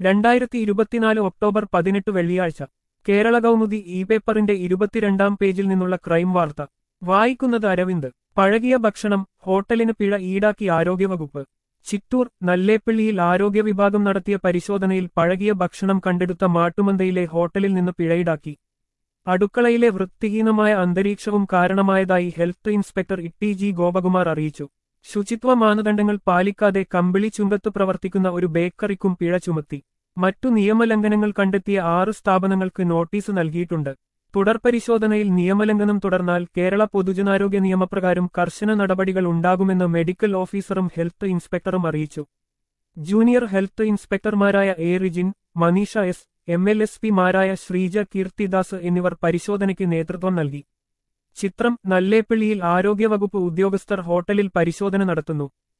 രണ്ടായിരത്തി ഇരുപത്തിനാല് ഒക്ടോബർ പതിനെട്ട് വെള്ളിയാഴ്ച കേരള കൗമുദി ഇ പേപ്പറിന്റെ ഇരുപത്തിരണ്ടാം പേജിൽ നിന്നുള്ള ക്രൈം വാർത്ത വായിക്കുന്നത് അരവിന്ദ് പഴകിയ ഭക്ഷണം ഹോട്ടലിന് പിഴ ഈടാക്കി ആരോഗ്യവകുപ്പ് ചിറ്റൂർ നല്ലേപ്പള്ളിയിൽ ആരോഗ്യ വിഭാഗം നടത്തിയ പരിശോധനയിൽ പഴകിയ ഭക്ഷണം കണ്ടെടുത്ത മാട്ടുമന്തയിലെ ഹോട്ടലിൽ നിന്ന് പിഴയിടാക്കി അടുക്കളയിലെ വൃത്തിഹീനമായ അന്തരീക്ഷവും കാരണമായതായി health inspector Itty G Gopakumar അറിയിച്ചു ശുചിത്വ മാനദണ്ഡങ്ങൾ പാലിക്കാതെ കമ്പിളി ചുങ്കത്ത് പ്രവർത്തിക്കുന്ന ഒരു ബേക്കറിക്കും പിഴ ചുമത്തി മറ്റു നിയമലംഘനങ്ങൾ കണ്ടെത്തിയ ആറ് സ്ഥാപനങ്ങൾക്ക് നോട്ടീസ് നൽകിയിട്ടുണ്ട് തുടർ പരിശോധനയിൽ നിയമലംഘനം തുടർന്നാൽ കേരള പൊതുജനാരോഗ്യ നിയമപ്രകാരം കർശന നടപടികൾ ഉണ്ടാകുമെന്ന് മെഡിക്കൽ ഓഫീസറും ഹെൽത്ത് ഇൻസ്പെക്ടറും അറിയിച്ചു ജൂനിയർ ഹെൽത്ത് ഇൻസ്പെക്ടർമാരായ A Rijin Maneesha S M L S പിമാരായ ശ്രീജ കീർത്തിദാസ് എന്നിവർ പരിശോധനയ്ക്ക് നേതൃത്വം നൽകി ചിത്രം നല്ലേപ്പള്ളിയിൽ ആരോഗ്യവകുപ്പ് ഉദ്യോഗസ്ഥർ ഹോട്ടലിൽ പരിശോധന നടത്തുന്നു